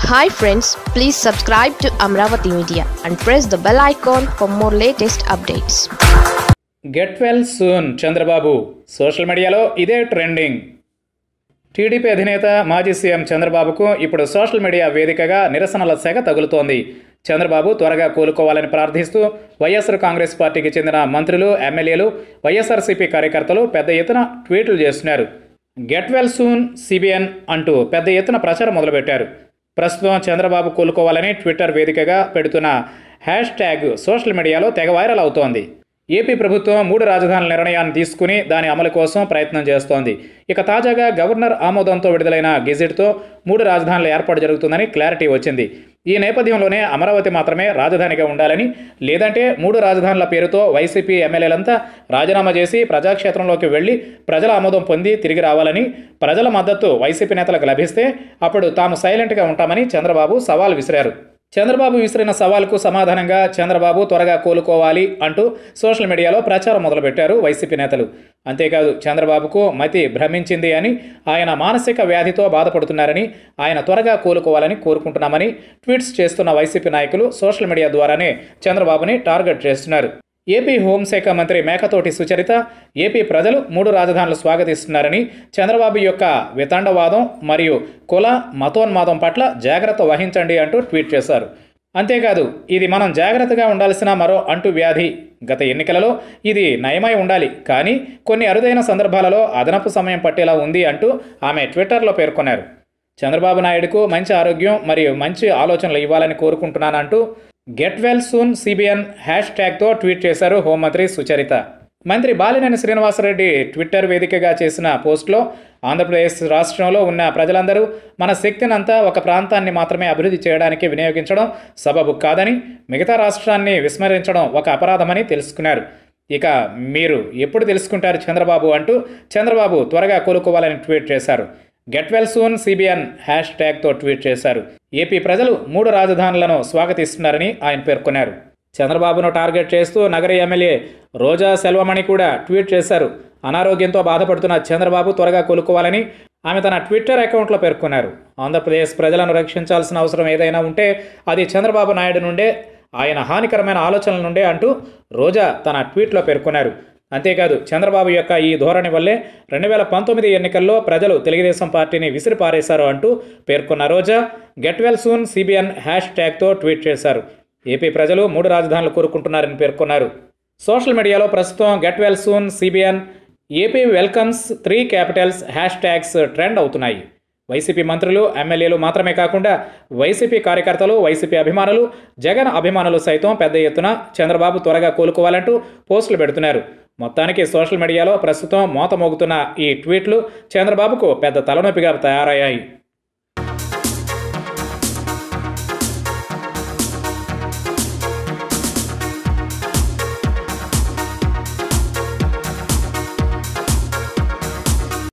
hi friends please subscribe to Amaravati media and press the bell icon for more latest updates get well soon Chandrababu social మీడియాలో ఇదే trending TDP అధినేత మాజీ CM చంద్రబాబుకు ఇప్పుడు social media వేదికగా నిరసనల సెగ తగులుతోంది చంద్రబాబు త్వరగా కోలుకోవాలని ప్రార్థిస్తూ వైఎస్ఆర్ కాంగ్రెస్ పార్టీకి చెందిన మంత్రులు ఎమ్మెల్యేలు వైఎస్ఆర్సీపీ కార్యకర్తలు పెద్ద ఎత్తున ట్వీట్లు చేస్తున్నారు గెట్ వెల్ సూన్ సిబిఎన్ అంటూ పెద్ద ఎత్తున ప్రచారం మొదలుపెట్టారు ప్రస్తుతం చంద్రబాబు కోలుకోవాలని ట్విట్టర్ వేదికగా పెడుతున్న హ్యాష్ ట్యాగ్ సోషల్ మీడియాలో తెగ వైరల్ అవుతోంది ఏపీ ప్రభుత్వం మూడు రాజధానుల నిర్ణయాన్ని తీసుకుని దాని అమలు కోసం ప్రయత్నం చేస్తోంది ఇక తాజాగా గవర్నర్ ఆమోదంతో విడుదలైన గెజిట్తో మూడు రాజధానుల ఏర్పాటు జరుగుతుందని క్లారిటీ వచ్చింది ఈ నేపథ్యంలోనే అమరావతి మాత్రమే రాజధానిగా ఉండాలని లేదంటే మూడు రాజధానుల పేరుతో వైసీపీ ఎమ్మెల్యేలంతా రాజీనామా చేసి ప్రజాక్షేత్రంలోకి వెళ్లి ప్రజల ఆమోదం పొంది తిరిగి రావాలని ప్రజల మద్దతు వైసీపీ నేతలకు లభిస్తే అప్పుడు తాము సైలెంట్గా ఉంటామని చంద్రబాబు సవాల్ విసిరారు చంద్రబాబు విసిరిన సవాల్కు సమాధానంగా చంద్రబాబు త్వరగా కోలుకోవాలి అంటూ సోషల్ మీడియాలో ప్రచారం మొదలుపెట్టారు వైసీపీ నేతలు అంతేకాదు చంద్రబాబుకు మతి భ్రమించింది అని ఆయన మానసిక వ్యాధితో బాధపడుతున్నారని ఆయన త్వరగా కోలుకోవాలని కోరుకుంటున్నామని ట్వీట్స్ చేస్తున్న వైసీపీ నాయకులు సోషల్ మీడియా ద్వారానే చంద్రబాబుని టార్గెట్ చేస్తున్నారు ఏపీ హోంశాఖ మంత్రి మేకతోటి సుచరిత ఏపీ ప్రజలు మూడు రాజధానులు స్వాగతిస్తున్నారని చంద్రబాబు యొక్క వితండవాదం మరియు కుల మతోన్మాదం పట్ల జాగ్రత్త వహించండి అంటూ ట్వీట్ చేశారు అంతేకాదు ఇది మనం జాగ్రత్తగా ఉండాల్సిన మరో అంటు వ్యాధి గత ఎన్నికలలో ఇది నయమై ఉండాలి కానీ కొన్ని అరుదైన సందర్భాలలో అదనపు సమయం పట్టేలా ఉంది అంటూ ఆమె ట్విట్టర్లో పేర్కొన్నారు చంద్రబాబు నాయుడుకు మంచి ఆరోగ్యం మరియు మంచి ఆలోచనలు ఇవ్వాలని కోరుకుంటున్నానంటూ get well soon CBN hash ట్యాగ్తో ట్వీట్ చేశారు హోంమంత్రి సుచరిత మంత్రి బాలినేని శ్రీనివాసరెడ్డి ట్విట్టర్ వేదికగా చేసిన పోస్ట్లో ఆంధ్రప్రదేశ్ రాష్ట్రంలో ఉన్న ప్రజలందరూ మన శక్తినంతా ఒక ప్రాంతాన్ని మాత్రమే అభివృద్ధి చేయడానికి వినియోగించడం సబబు కాదని మిగతా రాష్ట్రాన్ని విస్మరించడం ఒక అపరాధమని తెలుసుకున్నారు ఇక మీరు ఎప్పుడు తెలుసుకుంటారు చంద్రబాబు అంటూ చంద్రబాబు త్వరగా కోలుకోవాలని ట్వీట్ చేశారు get well soon CBN hash ట్యాగ్తో ట్వీట్ చేశారు ఏపీ ప్రజలు మూడు రాజధానులను స్వాగతిస్తున్నారని ఆయన పేర్కొన్నారు చంద్రబాబును టార్గెట్ చేస్తూ నగర ఎమ్మెల్యే రోజా సెల్వమణి కూడా ట్వీట్ చేశారు అనారోగ్యంతో బాధపడుతున్న చంద్రబాబు త్వరగా కోలుకోవాలని ఆమె తన ట్విట్టర్ అకౌంట్లో పేర్కొన్నారు ఆంధ్రప్రదేశ్ ప్రజలను రక్షించాల్సిన అవసరం ఏదైనా ఉంటే అది చంద్రబాబు నాయుడు నుండే ఆయన హానికరమైన ఆలోచనల నుండే అంటూ రోజా తన ట్వీట్లో పేర్కొన్నారు అంతేకాదు చంద్రబాబు యొక్క ఈ ధోరణి వల్లే రెండు వేల పంతొమ్మిది ఎన్నికల్లో ప్రజలు తెలుగుదేశం పార్టీని విసిరిపారేశారు అంటూ పేర్కొన్న Roja get well soon CBN hash ట్యాగ్తో ట్వీట్ చేశారు ఏపీ ప్రజలు మూడు రాజధానులు కోరుకుంటున్నారని పేర్కొన్నారు సోషల్ మీడియాలో ప్రస్తుతం get well soon CBN AP welcomes three capitals hash tags trend అవుతున్నాయి వైసీపీ మంత్రులు ఎమ్మెల్యేలు మాత్రమే కాకుండా వైసీపీ కార్యకర్తలు వైసీపీ అభిమానులు జగన్ అభిమానులు సైతం పెద్ద ఎత్తున చంద్రబాబు త్వరగా కోలుకోవాలంటూ పోస్టులు పెడుతున్నారు మొత్తానికి సోషల్ మీడియాలో ప్రస్తుతం మోత మోగుతున్న ఈ ట్వీట్లు చంద్రబాబుకు పెద్ద తలనొప్పిగా తయారయ్యాయి